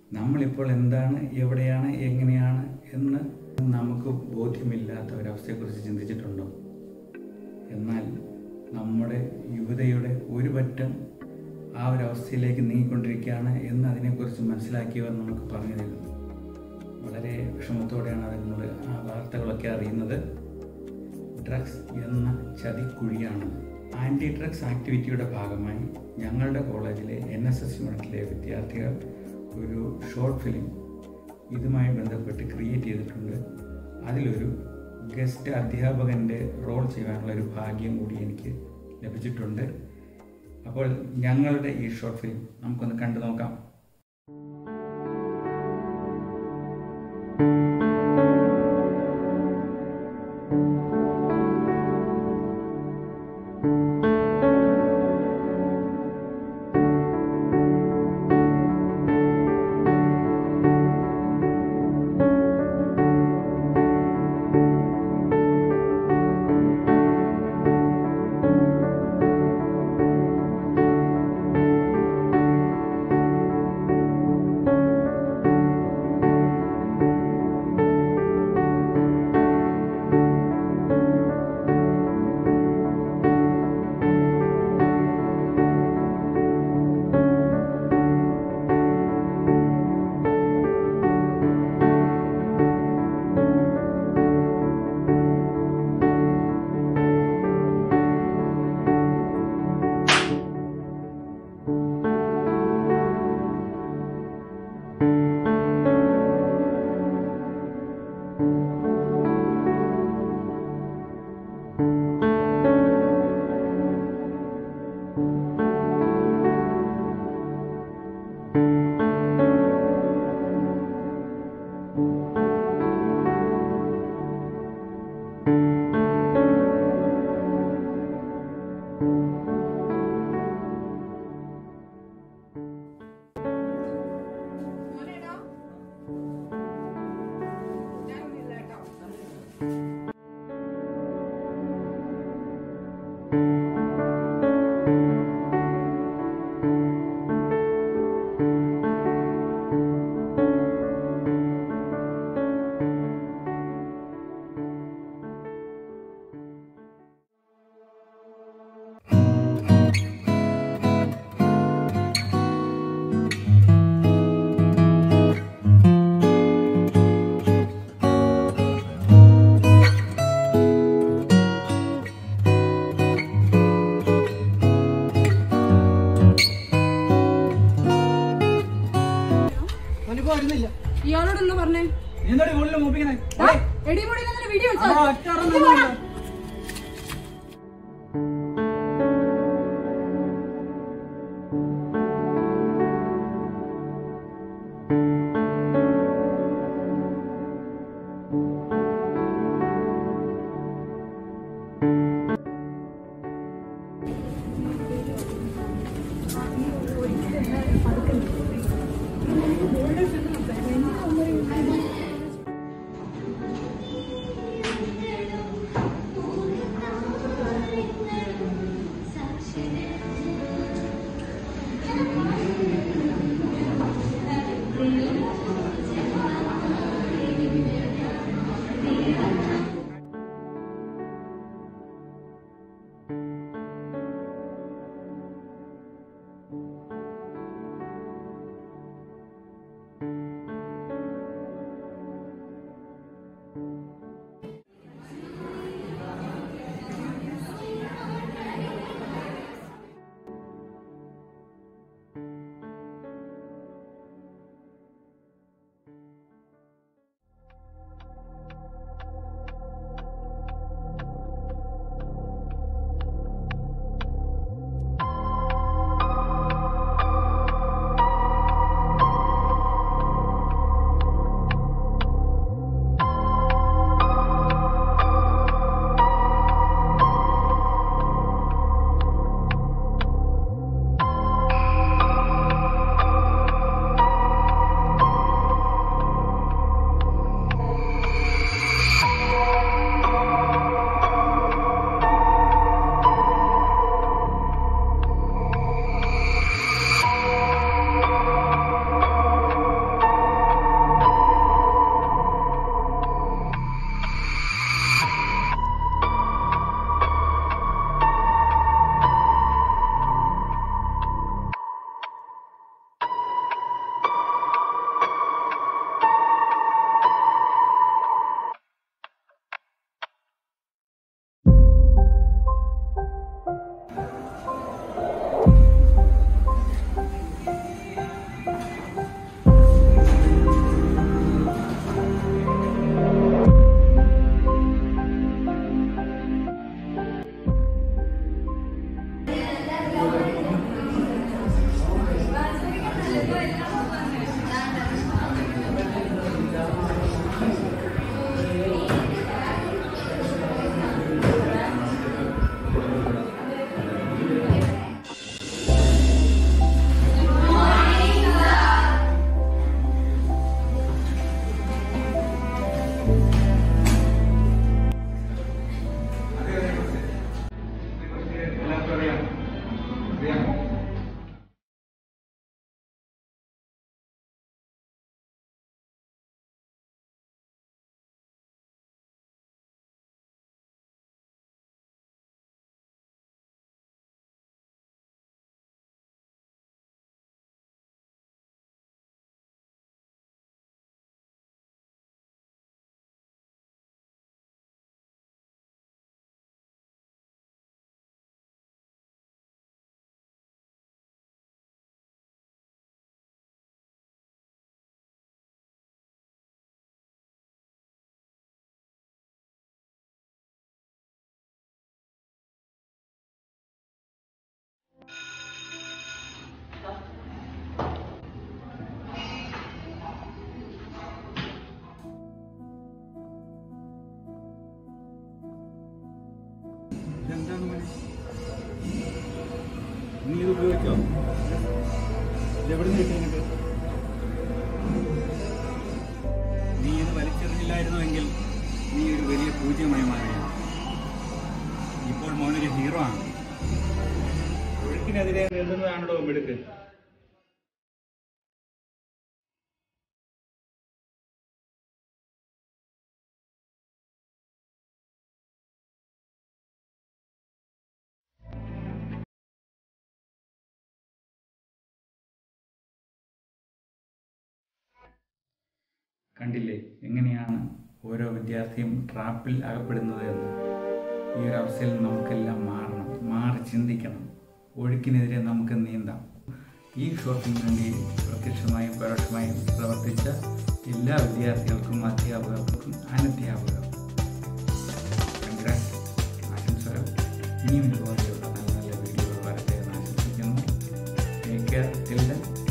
നമ്മളിപ്പോൾ എന്താണ് എവിടെയാണ് എങ്ങനെയാണ് എന്ന് നമുക്ക് ബോധ്യമില്ലാത്ത ഒരവസ്ഥയെക്കുറിച്ച് ചിന്തിച്ചിട്ടുണ്ടോ എന്നാൽ നമ്മുടെ യുവതയുടെ ഒരു പറ്റം ആ ഒരു അവസ്ഥയിലേക്ക് നീങ്ങിക്കൊണ്ടിരിക്കുകയാണ് എന്ന് അതിനെക്കുറിച്ച് മനസ്സിലാക്കിയവർ നമുക്ക് പറഞ്ഞു തരുന്നു വളരെ വിഷമത്തോടെയാണ് അതിനുള്ള ആ വാർത്തകളൊക്കെ അറിയുന്നത് ഡ്രഗ്സ് എന്ന ചതിക്കുഴിയാണ് ആൻറ്റി ഡ്രഗ്സ് ആക്ടിവിറ്റിയുടെ ഭാഗമായി ഞങ്ങളുടെ കോളേജിലെ എൻ എസ് എസ് യൂണിറ്റിലെ വിദ്യാർത്ഥികൾ ഒരു ഷോർട്ട് ഫിലിം ഇതുമായി ബന്ധപ്പെട്ട് ക്രിയേറ്റ് ചെയ്തിട്ടുണ്ട് അതിലൊരു ഗസ്റ്റ് അധ്യാപകൻ്റെ റോൾ ചെയ്യാനുള്ള ഒരു ഭാഗ്യം കൂടി എനിക്ക് ലഭിച്ചിട്ടുണ്ട് അപ്പോൾ ഞങ്ങളുടെ ഈ ഷോർട്ട് ഫിലിം നമുക്കൊന്ന് കണ്ടു നോക്കാം അവനിപ്പോ വരുന്നില്ല ഇയാളോടൊന്ന് പറഞ്ഞേ നീ എന്താടി കൂടുതൽ മൂപ്പിക്കണേ ദാ, എടി പൊടി എന്നൊരു വീഡിയോ ആ, വെച്ചോ ഒറ്റ ഒരെണ്ണം തന്നെയുള്ളൂ. എവിടെ നിന്ന് കിട്ടിയിട്ട് നീ ഇത് വലിച്ചെറിഞ്ഞില്ലായിരുന്നുവെങ്കിൽ നീ ഒരു വലിയ പൂജ്യമായി മാറിയാണ് ഇപ്പോൾ മോനൊരു ഹീറോ ആണ് ഒഴുക്കിനെതിരെ നേടുന്നതാണല്ലോ മിടുക്ക് കണ്ടില്ലേ എങ്ങനെയാണ് ഓരോ വിദ്യാർത്ഥിയും ട്രാപ്പിൽ അകപ്പെടുന്നത് എന്ന് ഈ ഒരു അവസ്ഥയിൽ നമുക്കെല്ലാം മാറണം മാറി ചിന്തിക്കണം ഒഴുക്കിനെതിരെ നമുക്ക് നീന്താം ഈ ഷോപ്പിന് വേണ്ടി പ്രത്യക്ഷമായും പരോക്ഷമായും പ്രവർത്തിച്ച എല്ലാ വിദ്യാർത്ഥികൾക്കും അധ്യാപകർക്കും അനധ്യാപകർക്കും കൺഗ്രാറ്റ് ആശംസകൾ ഇനിയും ഇതുപോലെയുള്ള നല്ല നല്ല വീഡിയോകൾ വരട്ടെ എന്ന് ആശംസിക്കുന്നു ടേക്ക് കെയർ ടിൽ ദെൻ